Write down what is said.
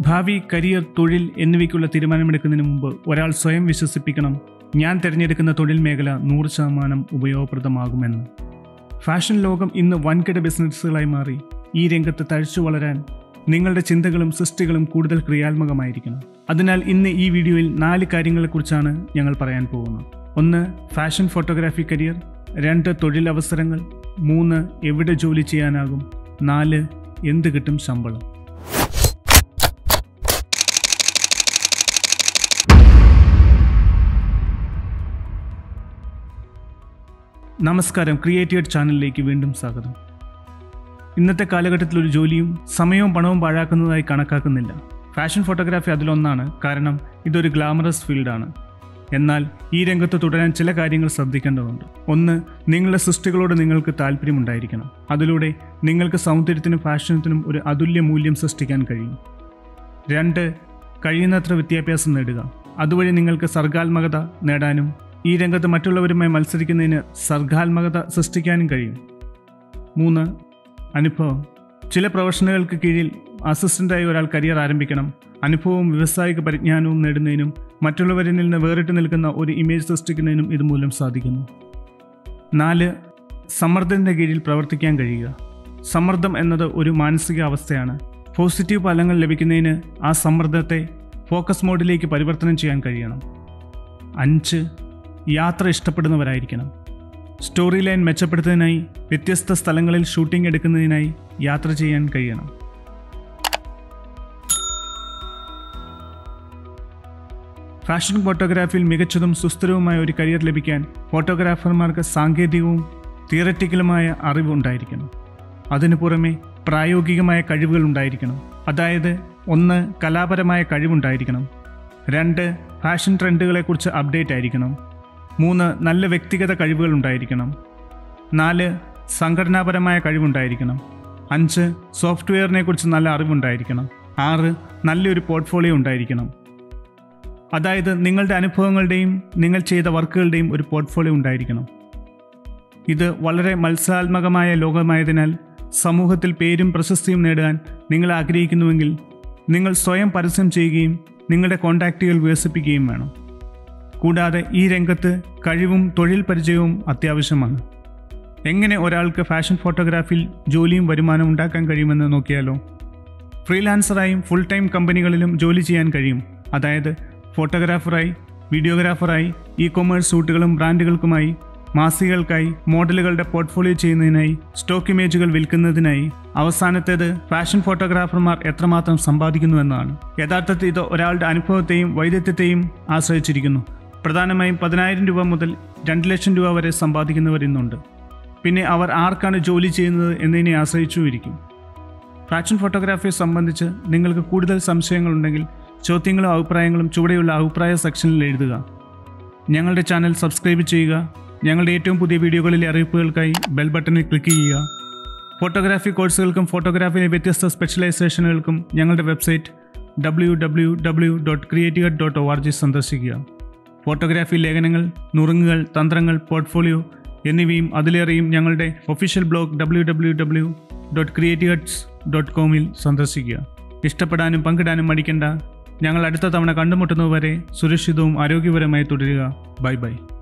ഭാവി കരിയർ തൊഴിൽ എന്നിവയ്ക്കുള്ള തീരുമാനമെടുക്കുന്നതിന് മുമ്പ് ഒരാൾ സ്വയം വിശ്വസിപ്പിക്കണം ഞാൻ തിരഞ്ഞെടുക്കുന്ന തൊഴിൽ മേഖല നൂറ് ശതമാനം ഉപയോഗപ്രദമാകുമെന്ന് ഫാഷൻ ലോകം ഇന്ന് വൻകിട ബിസിനസ്സുകളായി മാറി ഈ രംഗത്ത് തഴച്ചു വളരാൻ നിങ്ങളുടെ ചിന്തകളും സൃഷ്ടികളും കൂടുതൽ ക്രിയാത്മകമായിരിക്കണം അതിനാൽ ഇന്ന് ഈ വീഡിയോയിൽ നാല് കാര്യങ്ങളെക്കുറിച്ചാണ് ഞങ്ങൾ പറയാൻ പോകുന്നത് ഒന്ന് ഫാഷൻ ഫോട്ടോഗ്രാഫി കരിയർ രണ്ട് തൊഴിലവസരങ്ങൾ മൂന്ന് എവിടെ ജോലി ചെയ്യാനാകും നാല് എന്ത് കിട്ടും ശമ്പളം നമസ്കാരം ക്രിയേറ്റീവ് ചാനലിലേക്ക് വീണ്ടും സ്വാഗതം ഇന്നത്തെ കാലഘട്ടത്തിൽ ഒരു ജോലിയും സമയവും പണവും പാഴാക്കുന്നതായി കണക്കാക്കുന്നില്ല ഫാഷൻ ഫോട്ടോഗ്രാഫി അതിലൊന്നാണ് കാരണം ഇതൊരു ഗ്ലാമറസ് ഫീൽഡാണ് എന്നാൽ ഈ രംഗത്ത് തുടരാൻ ചില കാര്യങ്ങൾ ശ്രദ്ധിക്കേണ്ടതുണ്ട് ഒന്ന് നിങ്ങളുടെ സൃഷ്ടികളോട് നിങ്ങൾക്ക് താല്പര്യമുണ്ടായിരിക്കണം അതിലൂടെ നിങ്ങൾക്ക് സൗന്ദര്യത്തിനും ഫാഷനത്തിനും ഒരു അതുല്യ മൂല്യം സൃഷ്ടിക്കാൻ കഴിയും രണ്ട് കഴിയുന്നത്ര വിദ്യാഭ്യാസം നേടുക അതുവഴി നിങ്ങൾക്ക് സർഗാത്മകത നേടാനും ഈ രംഗത്ത് മറ്റുള്ളവരുമായി മത്സരിക്കുന്നതിന് സർഗാത്മകത സൃഷ്ടിക്കാനും കഴിയും മൂന്ന് അനുഭവം ചില പ്രൊഫഷനുകൾക്ക് കീഴിൽ അസിസ്റ്റൻ്റായി ഒരാൾ കരിയർ ആരംഭിക്കണം അനുഭവവും വ്യാവസായിക പരിജ്ഞാനവും നേടുന്നതിനും മറ്റുള്ളവരിൽ നിന്ന് വേറിട്ട് നിൽക്കുന്ന ഒരു ഇമേജ് സൃഷ്ടിക്കുന്നതിനും ഇതുമൂലം സാധിക്കുന്നു നാല് സമ്മർദ്ദത്തിൻ്റെ കീഴിൽ പ്രവർത്തിക്കാൻ കഴിയുക സമ്മർദ്ദം എന്നത് ഒരു മാനസിക അവസ്ഥയാണ് പോസിറ്റീവ് ഫലങ്ങൾ ലഭിക്കുന്നതിന് ആ സമ്മർദ്ദത്തെ ഫോക്കസ് മോഡിലേക്ക് പരിവർത്തനം ചെയ്യാൻ കഴിയണം അഞ്ച് യാത്ര ഇഷ്ടപ്പെടുന്നവരായിരിക്കണം സ്റ്റോറി ലൈൻ മെച്ചപ്പെടുത്തുന്നതിനായി വ്യത്യസ്ത സ്ഥലങ്ങളിൽ ഷൂട്ടിംഗ് എടുക്കുന്നതിനായി യാത്ര ചെയ്യാൻ കഴിയണം ഫാഷൻ ഫോട്ടോഗ്രാഫിയിൽ മികച്ചതും സുസ്ഥിരവുമായ ഒരു കരിയർ ലഭിക്കാൻ ഫോട്ടോഗ്രാഫർമാർക്ക് സാങ്കേതികവും തിയററ്റിക്കലുമായ അറിവ് ഉണ്ടായിരിക്കണം അതിനു പുറമെ പ്രായോഗികമായ കഴിവുകൾ ഉണ്ടായിരിക്കണം അതായത് ഒന്ന് കലാപരമായ കഴിവുണ്ടായിരിക്കണം രണ്ട് ഫാഷൻ ട്രെൻഡുകളെക്കുറിച്ച് അപ്ഡേറ്റ് ആയിരിക്കണം മൂന്ന് നല്ല വ്യക്തിഗത കഴിവുകൾ ഉണ്ടായിരിക്കണം നാല് സംഘടനാപരമായ കഴിവുണ്ടായിരിക്കണം അഞ്ച് സോഫ്റ്റ്വെയറിനെ കുറിച്ച് നല്ല അറിവുണ്ടായിരിക്കണം ആറ് നല്ലൊരു പോർട്ട്ഫോളിയോ ഉണ്ടായിരിക്കണം അതായത് നിങ്ങളുടെ അനുഭവങ്ങളുടെയും നിങ്ങൾ ചെയ്ത വർക്കുകളുടെയും ഒരു പോർട്ട്ഫോളിയോ ഉണ്ടായിരിക്കണം ഇത് വളരെ മത്സരാത്മകമായ ലോകമായതിനാൽ സമൂഹത്തിൽ പേരും പ്രശസ്തിയും നേടാൻ നിങ്ങൾ ആഗ്രഹിക്കുന്നുവെങ്കിൽ നിങ്ങൾ സ്വയം പരസ്യം ചെയ്യുകയും നിങ്ങളുടെ കോൺടാക്റ്റുകൾ വികസിപ്പിക്കുകയും വേണം കൂടാതെ ഈ രംഗത്ത് കഴിവും തൊഴിൽ പരിചയവും അത്യാവശ്യമാണ് എങ്ങനെ ഒരാൾക്ക് ഫാഷൻ ഫോട്ടോഗ്രാഫിയിൽ ജോലിയും വരുമാനവും ഉണ്ടാക്കാൻ കഴിയുമെന്ന് നോക്കിയാലോ ഫ്രീലാൻസറായും ഫുൾ ടൈം കമ്പനികളിലും ജോലി ചെയ്യാൻ കഴിയും അതായത് ഫോട്ടോഗ്രാഫറായി വീഡിയോഗ്രാഫറായി ഇ കൊമേഴ്സ് സൂട്ടുകളും ബ്രാൻഡുകൾക്കുമായി മാസികകൾക്കായി മോഡലുകളുടെ പോർട്ട്ഫോളിയോ ചെയ്യുന്നതിനായി സ്റ്റോക്ക് ഇമേജുകൾ വിൽക്കുന്നതിനായി അവസാനത്തേത് ഫാഷൻ ഫോട്ടോഗ്രാഫർമാർ എത്രമാത്രം സമ്പാദിക്കുന്നുവെന്നതാണ് യഥാർത്ഥത്തിൽ ഇത് ഒരാളുടെ അനുഭവത്തെയും വൈദഗ്ധ്യത്തെയും ആശ്രയിച്ചിരിക്കുന്നു പ്രധാനമായും പതിനായിരം രൂപ മുതൽ രണ്ട് ലക്ഷം രൂപ വരെ സമ്പാദിക്കുന്നവർ ഇന്നുണ്ട് പിന്നെ അവർ ആർക്കാണ് ജോലി ചെയ്യുന്നത് എന്നതിനെ ആശ്രയിച്ചും ഇരിക്കും ഫാഷൻ ഫോട്ടോഗ്രാഫിയെ സംബന്ധിച്ച് നിങ്ങൾക്ക് കൂടുതൽ സംശയങ്ങളുണ്ടെങ്കിൽ ചോദ്യങ്ങളും അഭിപ്രായങ്ങളും ചുവടെയുള്ള അഭിപ്രായ സെക്ഷനിൽ എഴുതുക ഞങ്ങളുടെ ചാനൽ സബ്സ്ക്രൈബ് ചെയ്യുക ഞങ്ങളുടെ ഏറ്റവും പുതിയ വീഡിയോകളിലെ അറിയിപ്പുകൾക്കായി ബെൽ ബട്ടണിൽ ക്ലിക്ക് ചെയ്യുക ഫോട്ടോഗ്രാഫി കോഴ്സുകൾക്കും ഫോട്ടോഗ്രാഫിയിലെ വ്യത്യസ്ത സ്പെഷ്യലൈസേഷനുകൾക്കും ഞങ്ങളുടെ website W W W dot creative dot O R G സന്ദർശിക്കുക ഫോട്ടോഗ്രാഫി ലേഖനങ്ങൾ നുറുങ്ങുകൾ തന്ത്രങ്ങൾ പോർട്ട്ഫോളിയോ എന്നിവയും അതിലേറെയും ഞങ്ങളുടെ official blog W W W dot creatives dot കോമിൽ സന്ദർശിക്കുക ഇഷ്ടപ്പെടാനും പങ്കിടാനും മടിക്കേണ്ട ഞങ്ങൾ അടുത്ത തവണ കണ്ടുമുട്ടുന്നതുവരെ സുരക്ഷിതവും ആരോഗ്യപരമായി തുടരുക ബൈ ബൈ